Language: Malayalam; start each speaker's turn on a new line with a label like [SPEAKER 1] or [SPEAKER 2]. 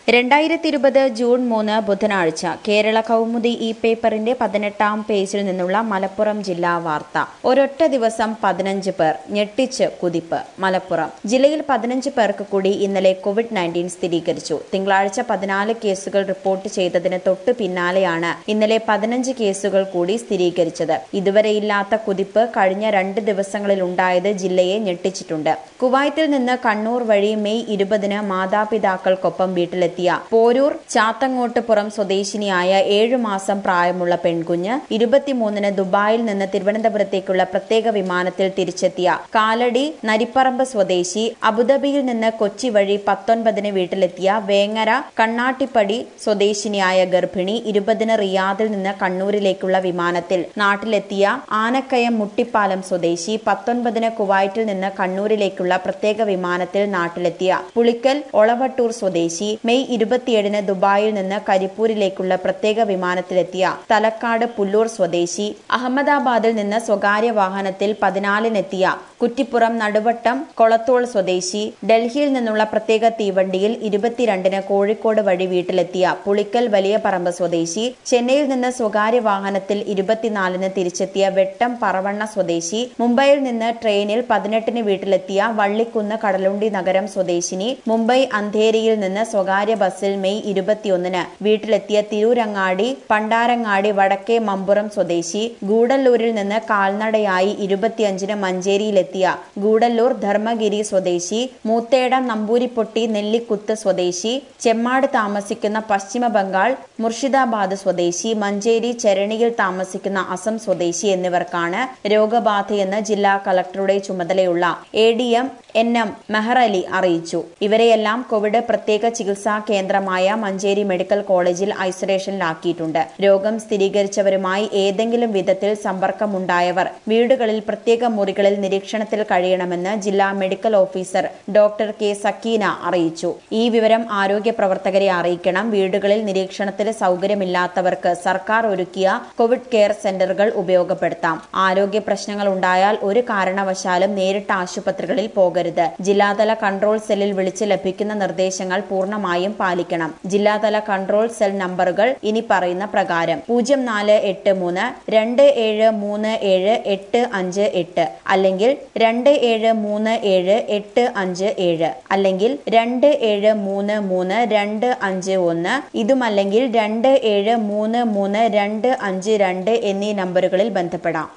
[SPEAKER 1] രണ്ടായിരത്തി ഇരുപത് ജൂൺ മൂന്ന് ബുധനാഴ്ച കേരള കൗമുദി ഈ പേപ്പറിന്റെ പതിനെട്ടാം പേജിൽ നിന്നുള്ള മലപ്പുറം ജില്ലാ വാർത്ത ഒരൊറ്റ ദിവസം പതിനഞ്ച് പേർ ഞെട്ടിച്ച് കുതിപ്പ് മലപ്പുറം ജില്ലയിൽ പതിനഞ്ച് പേർക്ക് കൂടി ഇന്നലെ കോവിഡ് നയൻറ്റീൻ സ്ഥിരീകരിച്ചു തിങ്കളാഴ്ച പതിനാല് കേസുകൾ റിപ്പോർട്ട് ചെയ്തതിന് തൊട്ടു പിന്നാലെയാണ് ഇന്നലെ പതിനഞ്ച് കേസുകൾ കൂടി സ്ഥിരീകരിച്ചത് ഇതുവരെയില്ലാത്ത കുതിപ്പ് കഴിഞ്ഞ രണ്ട് ദിവസങ്ങളിൽ ഉണ്ടായത് ജില്ലയെ ഞെട്ടിച്ചിട്ടുണ്ട് കുവൈത്തിൽ നിന്ന് കണ്ണൂർ വഴി മെയ് ഇരുപതിന് മാതാപിതാക്കൾക്കൊപ്പം വീട്ടിലെത്തിയ പോരൂർ ചാത്തങ്ങോട്ടുപുറം സ്വദേശിനിയായ ഏഴു മാസം പ്രായമുള്ള പെൺകുഞ്ഞ് ഇരുപത്തിമൂന്നിന് ദുബായിൽ നിന്ന് തിരുവനന്തപുരത്തേക്കുള്ള പ്രത്യേക വിമാനത്തിൽ തിരിച്ചെത്തിയ കാലടി നരിപ്പറമ്പ് സ്വദേശി അബുദാബിയിൽ നിന്ന് കൊച്ചി വഴി പത്തൊൻപതിന് വീട്ടിലെത്തിയ വേങ്ങര കണ്ണാട്ടിപ്പടി സ്വദേശിനിയായ ഗർഭിണി ഇരുപതിന് റിയാദിൽ നിന്ന് കണ്ണൂരിലേക്കുള്ള വിമാനത്തിൽ നാട്ടിലെത്തിയ ആനക്കയം മുട്ടിപ്പാലം സ്വദേശി പത്തൊൻപതിന് കുവൈറ്റിൽ നിന്ന് കണ്ണൂരിലേക്കുള്ള പ്രത്യേക വിമാനത്തിൽ നാട്ടിലെത്തിയ പുളിക്കൽ ഒളവട്ടൂർ സ്വദേശി മെയ് ഇരുപത്തിയേഴിന് ദുബായിൽ നിന്ന് കരിപ്പൂരിലേക്കുള്ള പ്രത്യേക വിമാനത്തിലെത്തിയ തലക്കാട് പുല്ലൂർ സ്വദേശി അഹമ്മദാബാദിൽ നിന്ന് സ്വകാര്യ വാഹനത്തിൽ പതിനാലിനെത്തിയ കുറ്റിപ്പുറം നടുവട്ടം കൊളത്തോൾ സ്വദേശി ഡൽഹിയിൽ നിന്നുള്ള പ്രത്യേക തീവണ്ടിയിൽ ഇരുപത്തിരണ്ടിന് കോഴിക്കോട് വഴി വീട്ടിലെത്തിയ പുളിക്കൽ വലിയ പറമ്പ് സ്വദേശി ചെന്നൈയിൽ നിന്ന് സ്വകാര്യ വാഹനത്തിൽ ഇരുപത്തിനാലിന് തിരിച്ചെത്തിയ വെട്ടം പറവണ്ണ സ്വദേശി മുംബൈയിൽ നിന്ന് ട്രെയിനിൽ പതിനെട്ടിന് വീട്ടിലെത്തിയ വള്ളിക്കുന്ന് കടലുണ്ടി നഗരം സ്വദേശിനി മുംബൈ അന്ധേരിയിൽ നിന്ന് സ്വകാര്യ ബസ്സിൽ മെയ് ഇരുപത്തിയൊന്നിന് വീട്ടിലെത്തിയ തിരൂരങ്ങാടി പണ്ടാരങ്ങാടി വടക്കേ മമ്പുറം സ്വദേശി ഗൂഡല്ലൂരിൽ നിന്ന് കാൽനടയായി ഇരുപത്തിയഞ്ചിന് മഞ്ചേരിയിലെത്തിയ ഗൂഡല്ലൂർ ധർമ്മഗിരി സ്വദേശി മൂത്തേടം നമ്പൂരിപ്പൊട്ടി നെല്ലിക്കുത്ത് സ്വദേശി ചെമ്മാട് താമസിക്കുന്ന പശ്ചിമ ബംഗാൾ മുർഷിദാബാദ് സ്വദേശി മഞ്ചേരി ചരണിയിൽ താമസിക്കുന്ന അസം സ്വദേശി എന്നിവർക്കാണ് രോഗബാധയെന്ന് ജില്ലാ കളക്ടറുടെ ചുമതലയുള്ള A D M N M Mehar Ali അറിയിച്ചു ഇവരെയെല്ലാം കോവിഡ് പ്രത്യേക ചികിത്സാ കേന്ദ്രമായ മഞ്ചേരി മെഡിക്കൽ കോളേജിൽ ഐസൊലേഷനിലാക്കിയിട്ടുണ്ട് രോഗം സ്ഥിരീകരിച്ചവരുമായി ഏതെങ്കിലും വിധത്തിൽ സമ്പർക്കമുണ്ടായവർ വീടുകളിൽ പ്രത്യേക മുറികളിൽ നിരീക്ഷണത്തിൽ കഴിയണമെന്ന് ജില്ലാ medical officer doctor K Sakeena അറിയിച്ചു ഈ വിവരം ആരോഗ്യ പ്രവർത്തകരെ അറിയിക്കണം വീടുകളിൽ നിരീക്ഷണത്തിൽ സൗകര്യമില്ലാത്തവർക്ക് സർക്കാർ ഒരുക്കിയ കോവിഡ് കെയർ സെന്ററുകൾ ഉപയോഗപ്പെടുത്താം ആരോഗ്യ പ്രശ്നങ്ങൾ ഉണ്ടായാൽ ഒരു കാരണവശാലും നേരിട്ട് ആശുപത്രികളിൽ പോകരുത് ജില്ലാതല കൺട്രോൾ സെല്ലിൽ വിളിച്ച് ലഭിക്കുന്ന നിർദ്ദേശങ്ങൾ പൂർണ്ണമായും പാലിക്കണം ജില്ലാതല കൺട്രോൾ സെൽ നമ്പറുകൾ ഇനി പറയുന്ന പ്രകാരം പൂജ്യം നാല് എട്ട് മൂന്ന് രണ്ട് ഏഴ് മൂന്ന് ഏഴ് എട്ട് അഞ്ച് എട്ട് അല്ലെങ്കിൽ രണ്ട് ഏഴ് മൂന്ന് ഏഴ് എട്ട് അഞ്ച് ഏഴ് അല്ലെങ്കിൽ രണ്ട് ഏഴ് മൂന്ന് മൂന്ന് രണ്ട് അഞ്ച് ഒന്ന് ഇതുമല്ലെങ്കിൽ രണ്ട് ഏഴ് മൂന്ന് മൂന്ന് രണ്ട് അഞ്ച് രണ്ട് എന്നീ നമ്പറുകളിൽ ബന്ധപ്പെടാം